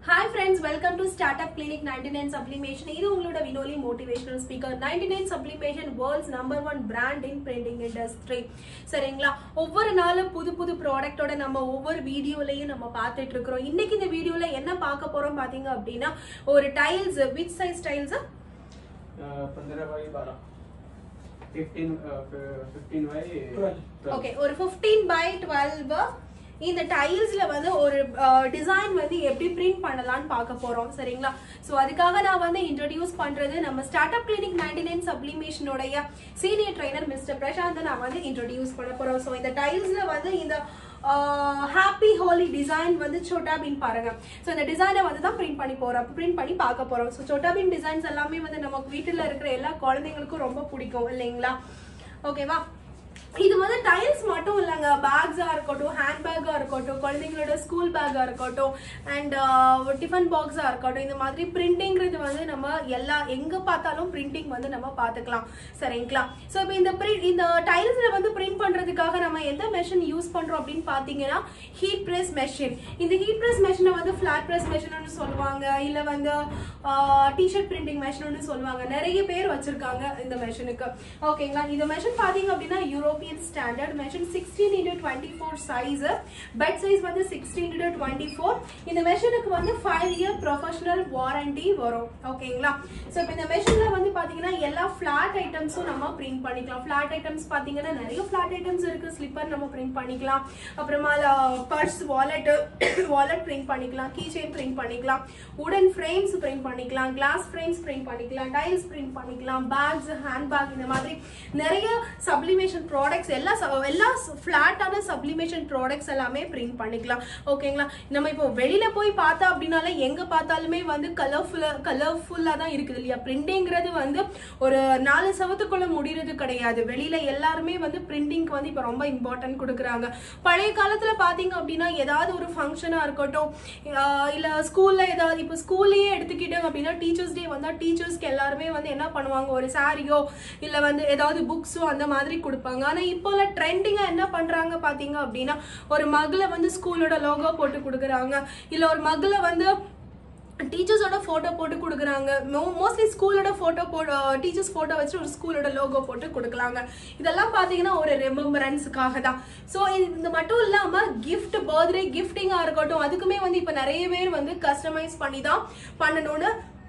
Hi friends welcome to start up clinic ninety nine sublimation இது உங்களோட வினோலி motivational speaker ninety nine sublimation world's number one brand in printing industry சரிங்களா ஒவ்வொரு நாளும் புது புது ப்ராடக்ட்டோட நம்ம ஒவ்வொரு வீடியோலையும் நம்ம பார்த்துட்டு இருக்கிறோம் இன்னைக்கு இந்த வீடியோல என்ன பார்க்க போறோம் பாத்தீங்க அப்படின்னா ஒரு டைல்ஸ் விச் சைஸ் டைல்ஸ் पंद्रह बाई बारह फिफ्टीन फिफ्टीन बाई ஓகே ஒரு 15 பை டுவெல் இந்த டைல்ஸ்ல வந்து ஒரு டிசைன் வந்து எப்படி பிரிண்ட் பண்ணலாம்னு பார்க்க போறோம் சரிங்களா ஸோ அதுக்காக நான் வந்து இன்ட்ரடியூஸ் பண்றது நம்ம start up clinic ninety nine சப்ளிமேஷனோடைய சீனியர் ட்ரைனர் மிஸ்டர் பிரசாந்த் நான் வந்து இன்ட்ரடியூஸ் பண்ண போறோம் ஸோ இந்த டைல்ஸ்ல வந்து இந்த ஹாப்பி ஹோலி டிசைன் வந்து சோட்டா பீன் பாருங்க ஸோ இந்த டிசைனை வந்து தான் பிரிண்ட் பண்ணி போறோம் பிரிண்ட் பண்ணி பார்க்க போறோம் ஸோ சோட்டா பீன் டிசைன்ஸ் எல்லாமே வந்து நமக்கு வீட்டில் இருக்கிற எல்லா குழந்தைங்களுக்கும் ரொம்ப பிடிக்கும் இல்லைங்களா ஓகேவா இது வந்து டைல்ஸ் மட்டும் இல்லைங்க பேக்ஸா இருக்கட்டும் ஹேண்ட் பேக்கா இருக்கட்டும் குழந்தைங்களோட ஸ்கூல் பேக்கா இருக்கட்டும் அண்ட் டிஃபன் பாக்ஸா இருக்கட்டும் இந்த மாதிரி பிரிண்டிங்கிறது வந்து நம்ம எல்லா எங்க பார்த்தாலும் பிரிண்டிங் வந்து நம்ம பார்த்துக்கலாம் சரிங்களா ஸோ இப்போ இந்த print- இந்த டைல்ஸ்ல வந்து பிரிண்ட் பண்றதுக்காக நம்ம எந்த மெஷின் யூஸ் பண்றோம் அப்படின்னு பார்த்தீங்கன்னா ஹீட் பிரஸ் மெஷின் இந்த ஹீட் பிரஸ் மெஷினை வந்து ஃபிளாட் பிரஸ் மெஷின்னு சொல்லுவாங்க இல்ல வந்து டிஷர்ட் பிரிண்டிங் மெஷின்னு சொல்லுவாங்க நிறைய பேர் வச்சிருக்காங்க இந்த மெஷினுக்கு ஓகேங்களா இந்த மெஷின் பாத்தீங்க அப்படின்னா European standard machine sixteen into twenty four size bed size வந்து சிக்ஸ்டீன் இன்டூ டுவெண்ட்டி ஃபோர் இந்த மெஷினுக்கு வந்து ஃபைவ் இயர் ப்ரொஃபஷனல் வாரண்டி வரும் ஓகேங்களா ஸோ இப்போ இந்த மெஷின்ல வந்து பாத்தீங்கன்னா எல்லா ஃபிளாட் ஐட்டம்ஸும் நம்ம பிரிண்ட் பண்ணிக்கலாம் ஃபிளாட் ஐட்டம்ஸ் பாத்தீங்கன்னா நிறைய ஃபிளாட் ஐட்டம்ஸ் இருக்கு ஸ்லிப்பர் நம்ம பிரிண்ட் பண்ணிக்கலாம் அப்புறமா பர்ஸ் வாலெட் வாலெட் பிரிண்ட் பண்ணிக்கலாம் கீ செயின் பிரிண்ட் பண்ணிக்கலாம் உடன் ஃப்ரேம்ஸ் பிரிண்ட் பண்ணிக்கலாம் கிளாஸ் ஃப்ரேம்ஸ் பிரிண்ட் பண்ணிக்கலாம் டைல்ஸ் பிரிண்ட் பண்ணிக்கலாம் பேக்ஸ் ஹேண்ட் பேக் இந்த மாதிரி நிறைய சப்ளிமேஷன் ப்ராடக்ட்ஸ் எல்லா ச- எல்லா ஃபிளாட்டான சப்ளிமேஷன் ப்ராடக்ட்ஸ் எல்லாமே பிரிண்ட் பண்ணிக்கலாம் ஓகேங்களா நம்ம இப்போ வெளியில போய் பார்த்தா அப்படின்னாலே எங்க பார்த்தாலுமே வந்து கலர்ஃபுல்லா கலர்ஃபுல்லா தான் இருக்குது இல்லையா பிரிண்டிங்கிறது வந்து ஒரு நாலு சவத்துக்குள்ள முடியறது கிடையாது வெளியில எல்லாருமே வந்து பிரிண்டிங்க்கு வந்து இப்போ ரொம்ப இம்பார்ட்டன்ட் கொடுக்குறாங்க பழைய காலத்துல பாத்தீங்க அப்படின்னா ஏதாவது ஒரு ஃபங்க்ஷனா இருக்கட்டும் ஆஹ் இல்ல ஸ்கூல்ல ஏதாவது இப்போ ஸ்கூல்லையே எடுத்துக்கிட்டோம் அப்படின்னா டீச்சர்ஸ் டே வந்தா டீச்சர்ஸ்க்கு எல்லாருமே வந்து என்ன பண்ணுவாங்க ஒரு சாரியோ இல்ல வந்து ஏதாவது புக்ஸோ அந்த மாதிரி கொடுப்பாங்க ஆனா இப்போல ட்ரெண்டிங்கா என்ன பண்றாங்க பாத்தீங்க அப்படின்னா ஒரு மகள வந்து ஸ்கூலோட லோகோ போட்டு கொடுக்குறாங்க இல்ல ஒரு மகள வந்து டீச்சர்ஸோட போட்டோ போட்டு கொடுக்குறாங்க மோஸ்ட்லி ஸ்கூலோட போட்டோ போட்டு டீச்சர்ஸ் போட்டோ வச்சு ஒரு ஸ்கூலோட லோகோ போட்டு கொடுக்கலாங்க இதெல்லாம் பார்த்தீங்கன்னா ஒரு ரெமெம்பரன்ஸுக்காக தான் ஸோ இது மட்டும் இல்லாமல் gift பர்த்டே கிஃப்டிங்காக இருக்கட்டும் அதுக்குமே வந்து இப்போ நிறைய பேர் வந்து கஸ்டமைஸ் பண்ணி தான் பண்ணணும்னு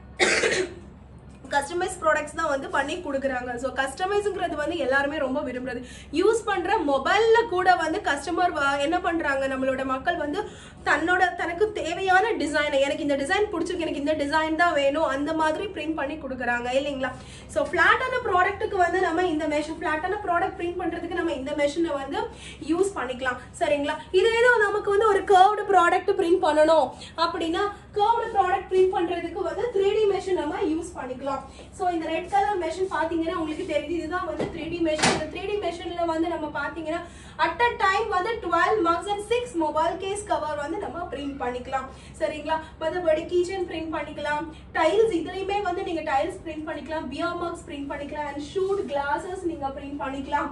கஸ்டமைஸ் ப்ராடக்ட்ஸ் தான் வந்து பண்ணி கொடுக்குறாங்க ஸோ கஸ்டமைஸுங்கிறது வந்து எல்லாருமே ரொம்ப விரும்புறது யூஸ் பண்ற மொபைல்ல கூட வந்து கஸ்டமர் என்ன பண்றாங்க நம்மளோட மக்கள் வந்து தன்னோட தனக்கு தேவையான டிசைனை எனக்கு இந்த டிசைன் பிடிச்சிருக்கு எனக்கு இந்த டிசைன் தான் வேணும் அந்த மாதிரி பிரிண்ட் பண்ணி கொடுக்குறாங்க இல்லைங்களா ஸோ ஃபிளாட்டான ப்ராடக்ட்டுக்கு வந்து நம்ம இந்த மெஷின் ஃபிளாட்டான ப்ராடக்ட் பிரிண்ட் பண்றதுக்கு நம்ம இந்த மெஷினை வந்து யூஸ் பண்ணிக்கலாம் சரிங்களா இதே ஏதோ நமக்கு வந்து ஒரு கர்வ்டு ப்ராடக்ட் பிரிண்ட் பண்ணணும் அப்படின்னா கர்வ்டு ப்ராடக்ட் பிரிண்ட் பண்றதுக்கு வந்து த்ரீ டி மெஷின் நம்ம யூஸ் பண்ணிக்கலாம் ஸோ இந்த ரெட் கலர் மெஷின் பாத்தீங்கன்னா உங்களுக்கு தெரியுது இதுதான் வந்து த்ரீ டி மெஷின் இந்த த்ரீ டி மெஷின்ல வந்து நம்ம பாத்தீங்கன்னா அட் அ டைம் வந்து twelve mugs and six mobile case cover வந்து நம்ம பிரிண்ட் பண்ணிக்கலாம் சரிங்களா மற்றபடி கிச்சன் பிரிண்ட் பண்ணிக்கலாம் டைல்ஸ் இதுலயுமே வந்து நீங்க டைல்ஸ் பிரிண்ட் பண்ணிக்கலாம் பியர் மார்க்ஸ் பிரிண்ட் பண்ணிக்கலாம் அண்ட் ஷூட் கிளாஸஸ் நீங்க பிரிண்ட் பண்ணிக்கலாம்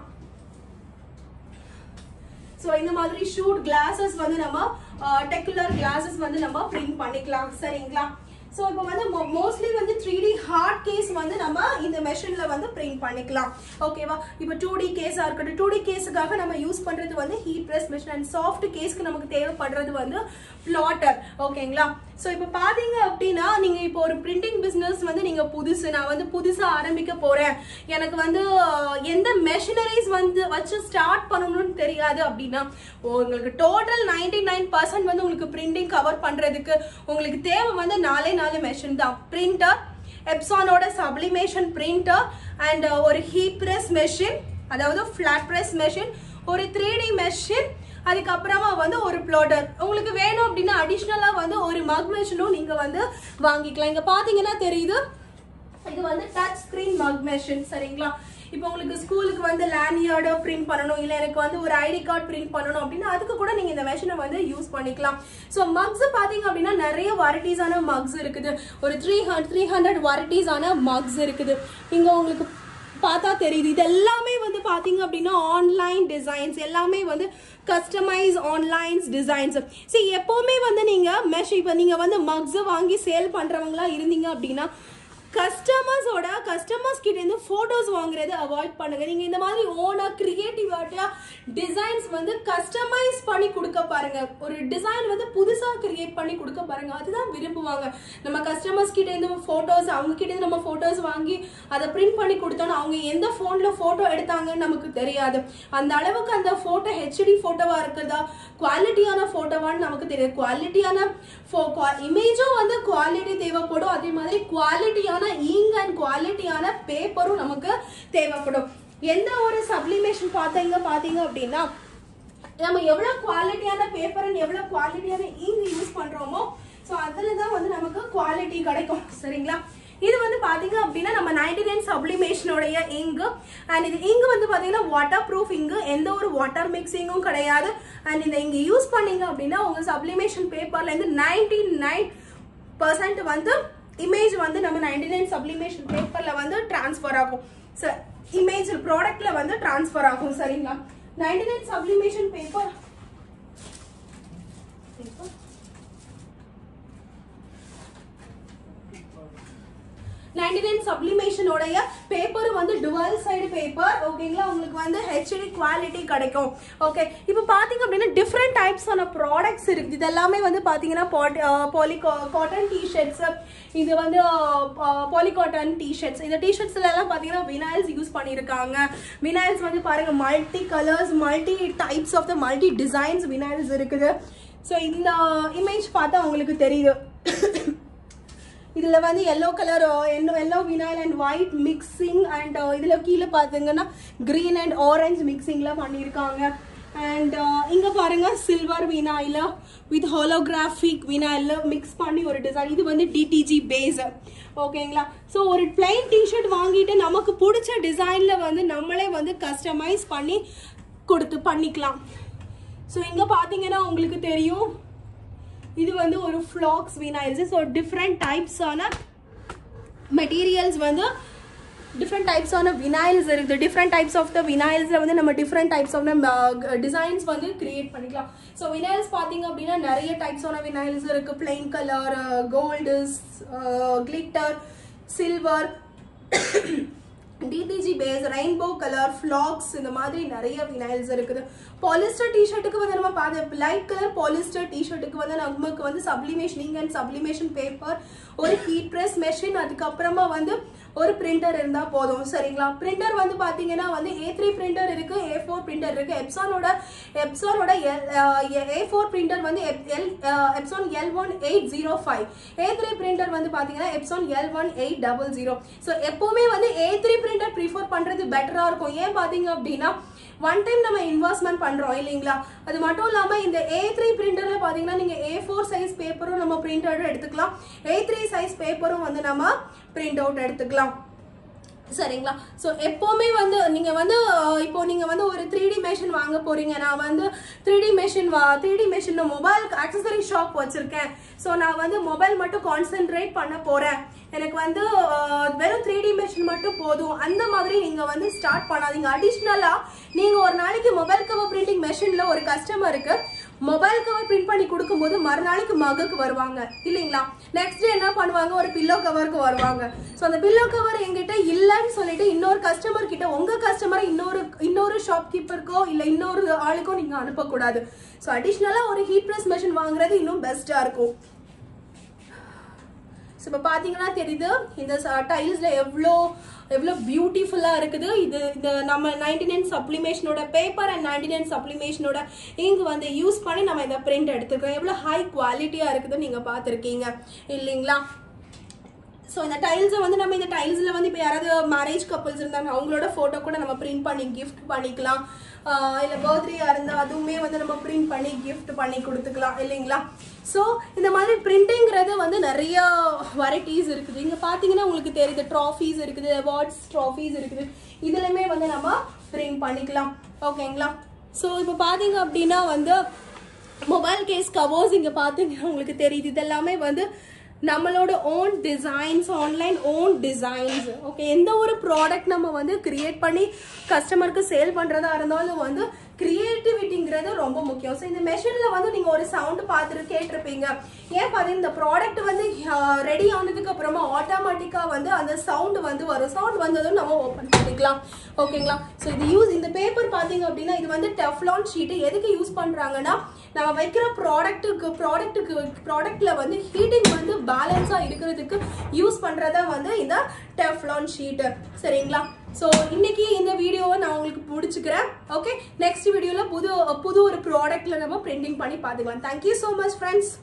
ஸோ இந்த மாதிரி ஷூட் கிளாஸஸ் வந்து நம்ம டெக்குலர் கிளாஸஸ் வந்து நம்ம பிரிண்ட் பண்ணிக்கலாம் சரிங்களா ஸோ இப்போ வந்து மோஸ்ட்லி வந்து த்ரீ டி ஹார்ட் கேஸ் வந்து நம்ம இந்த மெஷினில் வந்து பிரிண்ட் பண்ணிக்கலாம் ஓகேவா இப்போ டூ டி கேஸாக இருக்கட்டும் டூ டி கேஸுக்காக நம்ம யூஸ் பண்ணுறது வந்து heat press machine and soft கேஸ்க்கு நமக்கு தேவைப்படுறது வந்து பிளாட்டர் ஓகேங்களா ஸோ இப்போ பார்த்தீங்க அப்படின்னா நீங்கள் இப்போ ஒரு பிரிண்டிங் பிஸ்னஸ் வந்து நீங்கள் புதுசு நான் வந்து புதுசாக ஆரம்பிக்க போகிறேன் எனக்கு வந்து அஹ், எந்த மெஷினரிஸ் வந்து வச்சு ஸ்டார்ட் பண்ணணும்னு தெரியாது அப்படின்னா உங்களுக்கு டோட்டல் நைன்டி நைன் பர்சன்ட் வந்து உங்களுக்கு பிரிண்டிங் கவர் பண்ணுறதுக்கு உங்களுக்கு தேவை வந்து நாலே நாலு மெஷின் தான் பிரிண்டர் எப்சானோட சப்ளிமேஷன் பிரிண்டர் அண்ட் ஒரு ஹீட் ப்ரெஸ் மெஷின் அதாவது ஃப்ளாட் ப்ரெஸ் மெஷின் ஒரு த்ரீ டி மெஷின் அதுக்கப்புறமா வந்து ஒரு ப்ளோட்டர் உங்களுக்கு வேணும் அப்படின்னா அடிஷ்னலாக வந்து ஒரு மக் மெஷினும் நீங்கள் வந்து வாங்கிக்கலாம் இங்கே பார்த்தீங்கன்னா தெரியுது இது வந்து டச் ஸ்கிரீன் மக் மெஷின் சரிங்களா இப்போ உங்களுக்கு ஸ்கூலுக்கு வந்து லேனியார்டோ பிரிண்ட் பண்ணணும் இல்லை எனக்கு வந்து ஒரு ஐடி கார்டு பிரிண்ட் பண்ணணும் அப்படின்னா அதுக்கு கூட நீங்கள் இந்த மெஷினை வந்து யூஸ் பண்ணிக்கலாம் ஸோ மக்ஸ் பார்த்தீங்க அப்படின்னா நிறைய வெரைட்டிஸான மக்ஸ் இருக்குது ஒரு த்ரீ ஹண்ட் த்ரீ ஹண்ட்ரட் வெரைட்டிஸான மக்ஸ் இருக்குது இங்கே உங்களுக்கு பார்த்தா தெரியுது இது எல்லாமே வந்து பாத்தீங்க அப்படின்னா ஆன்லைன் டிசைன்ஸ் எல்லாமே வந்து கஸ்டமைஸ் ஆன்லைன்ஸ் டிசைன்ஸ் சரி எப்பவுமே வந்து நீங்க மெஷ் இப்போ நீங்க வந்து மக்ஸ் வாங்கி சேல் பண்றவங்களா இருந்தீங்க அப்படின்னா கஸ்டமர்ஸோட கஸ்டமர்ஸ் கிட்ட இருந்து போட்டோஸ் வாங்குறதை அவாய்ட் பண்ணுங்க நீங்க இந்த மாதிரி ஓனா கிரியேட்டிவிட்டியா டிசைன்ஸ் வந்து கஸ்டமைஸ் பண்ணி கொடுக்க பாருங்க ஒரு டிசைன் வந்து புதுசா கிரியேட் பண்ணி கொடுக்க பாருங்க அதுதான் விரும்புவாங்க நம்ம கஸ்டமர்ஸ் கிட்ட இருந்து போட்டோஸ் அவங்க கிட்ட இருந்து நம்ம போட்டோஸ் வாங்கி அதை பிரிண்ட் பண்ணி கொடுத்தோம்னா அவங்க எந்த போன்ல போட்டோ எடுத்தாங்கன்னு நமக்கு தெரியாது அந்த அளவுக்கு அந்த போட்டோ ஹெச்டி போட்டோவா இருக்குதா குவாலிட்டியான போட்டோவான்னு நமக்கு தெரியாது குவாலிட்டியான இமேஜும் வந்து குவாலிட்டி தேவைப்படும் அதே மாதிரி குவாலிட்டியான இங்க் அண்ட் குவாலிட்டியான பேப்பரும் நமக்கு தேவைப்படும் எந்த ஒரு சப்ளிமேஷன் பார்த்தீங்க பார்த்தீங்க அப்படின்னா நம்ம எவ்வளவு குவாலிட்டியான பேப்பர் அண்ட் எவ்வளவு குவாலிட்டியான இங்க் யூஸ் பண்றோமோ ஸோ அதில் தான் வந்து நமக்கு குவாலிட்டி கிடைக்கும் சரிங்களா இது வந்து பாத்தீங்க அப்படின்னா நம்ம நைன்டி நைன் சப்ளிமேஷனுடைய இங்கு அண்ட் இது இங்கு வந்து பாத்தீங்கன்னா வாட்டர் ப்ரூஃப் இங்கு எந்த ஒரு வாட்டர் மிக்சிங்கும் கிடையாது அண்ட் இந்த இங்க யூஸ் பண்ணீங்க அப்படின்னா உங்க சப்ளிமேஷன் பேப்பர்ல இருந்து நைன்டி நைன் பர்சன்ட் வந்து இமேஜ் வந்து நம்ம நைன்டி நைன் சப்ளிமேஷன் பேப்பர்ல வந்து டிரான்ஸ்ஃபர் ஆகும் சார் இமேஜ் ப்ராடக்ட்ல வந்து டிரான்ஸ்ஃபர் ஆகும் சரிங்களா ninety nine sublimation paper ninety nine சப்ளிமேஷனோடைய பேப்பர் வந்து டுவல் சைடு பேப்பர் ஓகேங்களா உங்களுக்கு வந்து ஹெச்டி குவாலிட்டி கிடைக்கும் ஓகே இப்போ பார்த்தீங்க அப்படின்னா டிஃப்ரெண்ட் டைப்ஸ் ஆன ப்ராடக்ட்ஸ் இருக்குது இது எல்லாமே வந்து பார்த்தீங்கன்னா பாலி காட்டன் டிஷர்ட்ஸ் இது வந்து பாலி காட்டன் டிஷர்ட்ஸ் இந்த டிஷர்ட்ஸ்ல எல்லாம் பார்த்தீங்கன்னா வினாயில்ஸ் யூஸ் பண்ணியிருக்காங்க வினாயில்ஸ் வந்து பாருங்க multi colours multi types of the multi designs vinyls இருக்குது ஸோ இந்த இமேஜ் பார்த்தா உங்களுக்கு தெரியுது இதுல வந்து yellow colour yellow vinyl and white mixing and இதுல கீழே பாத்தீங்கன்னா கிரீன் அண்ட் ஆரஞ்சு மிக்சிங்ல பண்ணியிருக்காங்க அண்ட் இங்க பாருங்க silver vinyl with holographic vinyl mix பண்ணி ஒரு டிசைன் இது வந்து டிடிஜி பேஸ் ஓகேங்களா ஸோ ஒரு பிளைன் டிஷர்ட் வாங்கிட்டு நமக்கு பிடிச்ச டிசைன்ல வந்து நம்மளே வந்து கஸ்டமைஸ் பண்ணி கொடுத்து பண்ணிக்கலாம் ஸோ இங்க பாத்தீங்கன்னா உங்களுக்கு தெரியும் இது வந்து ஒரு ஃப்ளாக்ஸ் வினாயில்ஸ் ஸோ டிஃப்ரெண்ட் டைப்ஸான மெட்டீரியல்ஸ் வந்து டிஃப்ரெண்ட் டைப்ஸான வினாயில்ஸ் இருக்குது டிஃப்ரெண்ட் டைப்ஸ் ஆஃப் த வினாயில்ஸில் வந்து நம்ம டிஃப்ரெண்ட் டைப்ஸ் ஆஃப் டிசைன்ஸ் வந்து கிரியேட் பண்ணிக்கலாம் ஸோ வினாயில்ஸ் பார்த்தீங்க அப்படின்னா நிறைய டைப்ஸான வினாயில்ஸ் இருக்குது plain colour gold glitter silver DTG base rainbow colour flex இந்த மாதிரி நிறைய வினைல்ஸ் இருக்குது பாலிஸ்டர் டிஷர்ட்டுக்கு வந்து நம்ம பார்த்து லைட் கலர் பாலிஸ்டர் டிஷர்ட்டுக்கு வந்து நமக்கு வந்து சப்ளிமேஷனிங் அண்ட் சப்ளிமேஷன் பேப்பர் ஒரு ஹீட் ப்ரெஸ் மெஷின் அதுக்கப்புறமா வந்து ஒரு பிரிண்டர் இருந்தா போதும் சரிங்களா பிரிண்டர் வந்து பாத்தீங்கன்னா வந்து ஏ த்ரீ பிரிண்டர் இருக்கு ஏ ஃபோர் பிரிண்டர் இருக்கு எப்சானோட எப்சானோட ஏ ஃபோர் பிரிண்டர் வந்து L Epson L one eight zero five A three printer வந்து பாத்தீங்கன்னா Epson L one eight double zero so எப்பவுமே வந்து ஏ த்ரீ பிரிண்டர் ப்ரிஃபர் பண்றது பெட்டரா இருக்கும் ஏன் பாத்தீங்க அப்படின்னா ஒன் டைம் நம்ம இன்வெஸ்ட்மெண்ட் பண்றோம் இல்லைங்களா அது மட்டும் இல்லாம இந்த ஏ த்ரீ பிரிண்டர்ல பாத்தீங்கன்னா நீங்க ஏ ஃபோர் சைஸ் பேப்பரும் நம்ம பிரிண்ட் அவுட் எடுத்துக்கலாம் ஏ த்ரீ சைஸ் பேப்பரும் வந்து நம்ம பிரிண்ட் அவுட் எடுத்துக்கலாம் சரிங்களா ஸோ எப்போவுமே வந்து நீங்கள் வந்து அஹ், இப்போ நீங்கள் வந்து ஒரு த்ரீ டி மெஷின் வாங்க போறீங்க நான் வந்து த்ரீ டி மெஷின் வா three D machine mobile accessory shop வச்சிருக்கேன் ஸோ நான் வந்து மொபைல் மட்டும் கான்சென்ட்ரேட் பண்ண போறேன் எனக்கு வந்து அஹ், வெறும் த்ரீ டி மெஷின் மட்டும் போதும் அந்த மாதிரி நீங்கள் வந்து ஸ்டார்ட் பண்ணாதீங்க அடிஷ்னலாக நீங்கள் ஒரு நாளைக்கு மொபைல் கவர் பிரிண்டிங் மெஷினில் ஒரு கஸ்டமருக்கு மொபைல் கவர் பிரிண்ட் பண்ணி கொடுக்கும்போது மறுநாளைக்கு மகுக்கு வருவாங்க இல்லைங்களா நெக்ஸ்ட் டே என்ன பண்ணுவாங்க ஒரு பில்லோ கவருக்கு வருவாங்க ஸோ அந்த பில்லோ கவர் எங்கிட்ட இல்லைன்னு சொல்லிட்டு இன்னொரு கஸ்டமர் கிட்ட உங்க கஸ்டமரை இன்னொரு இன்னொரு ஷாப் கீப்பருக்கோ இல்லை இன்னொரு ஆளுக்கோ நீங்க அனுப்பக்கூடாது ஸோ அடிஷ்னலாக ஒரு ஹீட் ப்ரெஸ் மெஷின் வாங்குறது இன்னும் பெஸ்டா இருக்கும் ஸோ இப்போ பார்த்தீங்கன்னா தெரியுது இந்த டைல்ஸில் எவ்வளோ எவ்வளோ பியூட்டிஃபுல்லாக இருக்குது இது இந்த நம்ம நைன்டி நைன் சப்ளிமேஷனோட பேப்பர் அண்ட் நைன்டி நைன் சப்ளிமேஷனோட இங்கு வந்து யூஸ் பண்ணி நம்ம இந்த பிரிண்ட் எடுத்துருக்கோம் எவ்வளோ ஹை குவாலிட்டியாக இருக்குதுன்னு நீங்கள் பார்த்துருக்கீங்க இல்லைங்களா ஸோ இந்த டைல்ஸை வந்து நம்ம இந்த டைல்ஸில் வந்து இப்போ யாராவது மேரேஜ் கப்பல்ஸ் இருந்தாங்க அவங்களோட ஃபோட்டோ கூட நம்ம பிரிண்ட் பண்ணி கிஃப்ட் பண்ணிக்கலாம் இல்லை பர்த்டேயாக இருந்தால் அதுவுமே வந்து நம்ம பிரிண்ட் பண்ணி gift பண்ணி கொடுத்துக்கலாம் இல்லைங்களா ஸோ இந்த மாதிரி பிரிண்டிங்கிறது வந்து நிறைய வெரைட்டிஸ் இருக்குது இங்கே பார்த்தீங்கன்னா உங்களுக்கு தெரியுது ட்ராஃபீஸ் இருக்குது அவார்ட்ஸ் ட்ராஃபீஸ் இருக்குது இதுலையுமே வந்து நம்ம பிரிண்ட் பண்ணிக்கலாம் ஓகேங்களா ஸோ இப்போ பார்த்தீங்க அப்படின்னா வந்து மொபைல் கேஸ் கவர்ஸ் இங்கே பார்த்தீங்கன்னா உங்களுக்கு தெரியுது இதெல்லாமே வந்து நம்மளோட own designs online own designs okay எந்த ஒரு ப்ராடக்ட் நம்ம வந்து கிரியேட் பண்ணி கஸ்டமருக்கு சேல் பண்றதா இருந்தாலும் வந்து கிரியேட்டிவிட்டிங்கிறது ரொம்ப முக்கியம் ஸோ இந்த மெஷின்ல வந்து நீங்க ஒரு சவுண்ட் பார்த்துட்டு கேட்டிருப்பீங்க ஏன் பாத்தீங்க இந்த ப்ராடக்ட் வந்து ரெடி ஆனதுக்கு அப்புறமா ஆட்டோமேட்டிக்கா வந்து அந்த சவுண்ட் வந்து வரும் சவுண்ட் வந்ததும் நம்ம ஓப்பன் பண்ணிக்கலாம் ஓகேங்களா ஸோ இது யூஸ் இந்த பேப்பர் பாத்தீங்க அப்படின்னா இது வந்து டெஃப்லான் ஷீட் எதுக்கு யூஸ் பண்றாங்கன்னா நம்ம வைக்கிற ப்ராடக்ட்டுக்கு ப்ராடக்ட்டுக்கு ப்ராடக்ட்ல வந்து ஹீட்டிங் வந்து பேலன்ஸா இருக்கிறதுக்கு யூஸ் பண்றதா வந்து இந்த டெஃப்லான் ஷீட் சரிங்களா ஸோ இன்னைக்கு இந்த வீடியோவை நான் உங்களுக்கு முடிச்சுக்கிறேன் ஓகே நெக்ஸ்ட் வீடியோவில் புது புது ஒரு ப்ராடக்ட்ல நம்ம பிரிண்டிங் பண்ணி பார்த்துக்கலாம் thank you so much friends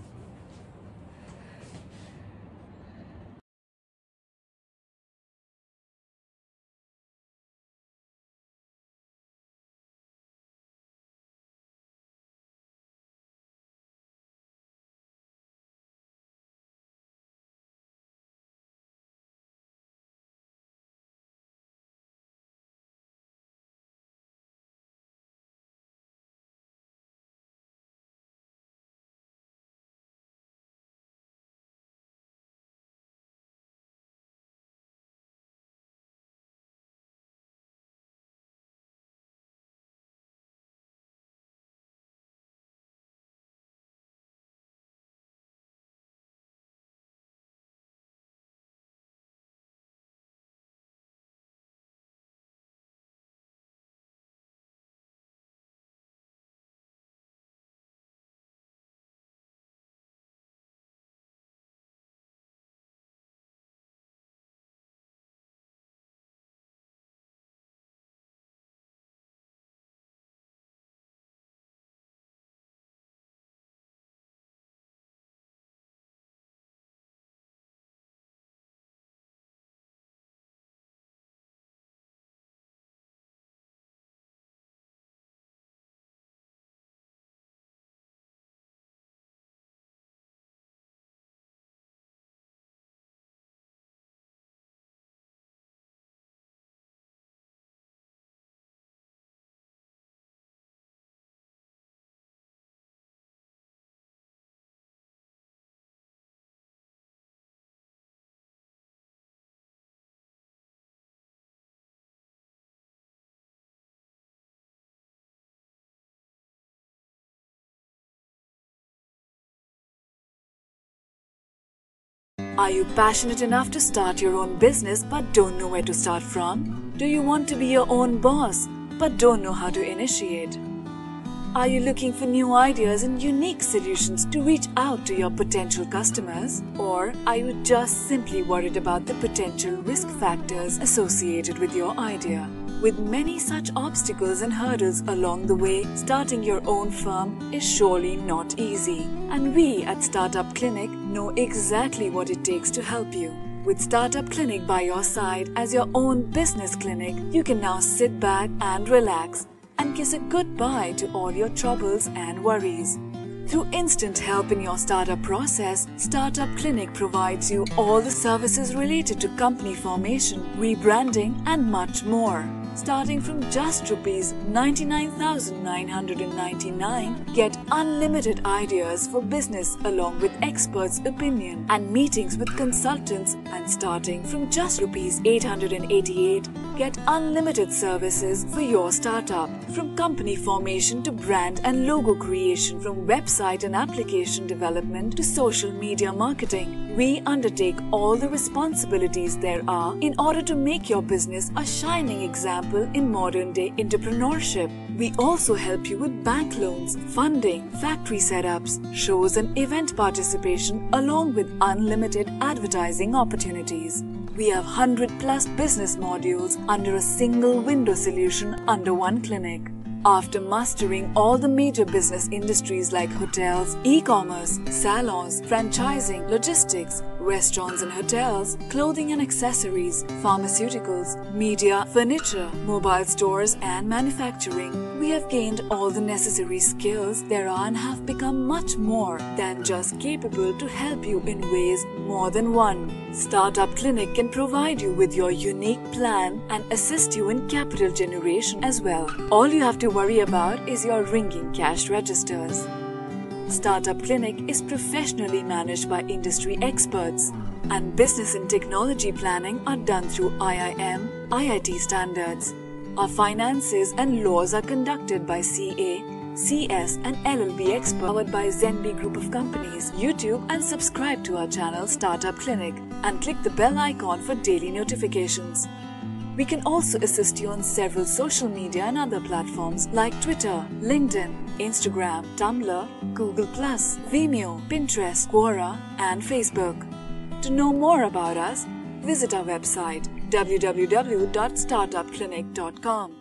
Are you passionate enough to start your own business but don't know where to start from? Do you want to be your own boss but don't know how to initiate? Are you looking for new ideas and unique solutions to reach out to your potential customers? Or are you just simply worried about the potential risk factors associated with your idea? With many such obstacles and hurdles along the way, starting your own firm is surely not easy. And we at Startup Clinic know exactly what it takes to help you. With Startup Clinic by your side as your own business clinic, you can now sit back and relax and kiss a goodbye to all your troubles and worries. Through instant help in your startup process, Startup Clinic provides you all the services related to company formation, rebranding, and much more. Starting from just rupees 99,999, get unlimited ideas for business along with experts' opinion and meetings with consultants. And starting from just rupees 888, get unlimited services for your startup. From company formation to brand and logo creation, from website and application development to social media marketing, we undertake all the responsibilities there are in order to make your business a shining example in modern day entrepreneurship. We also help you with bank loans, funding, factory setups, shows, and event participation, along with unlimited advertising opportunities. We have 100 plus business modules under a single window solution under one clinic. After mastering all the major business industries like hotels, e commerce, salons, franchising, logistics, restaurants and hotels, clothing and accessories, pharmaceuticals, media, furniture, mobile stores, and manufacturing, we have gained all the necessary skills there are and have become much more than just capable to help you in ways more than one. Startup Clinic can provide you with your unique plan and assist you in capital generation as well. All you have to worry about is your ringing cash registers. Startup Clinic is professionally managed by industry experts, and business and technology planning are done through IIM, IIT standards. Our finances and laws are conducted by CA, CS, and LLB experts powered by Zenby Group of Companies. YouTube and subscribe to our channel Startup Clinic and click the bell icon for daily notifications. We can also assist you on several social media and other platforms like Twitter, LinkedIn, Instagram, Tumblr, Google, Vimeo, Pinterest, Quora, and Facebook. To know more about us, visit our website www.startupclinic.com.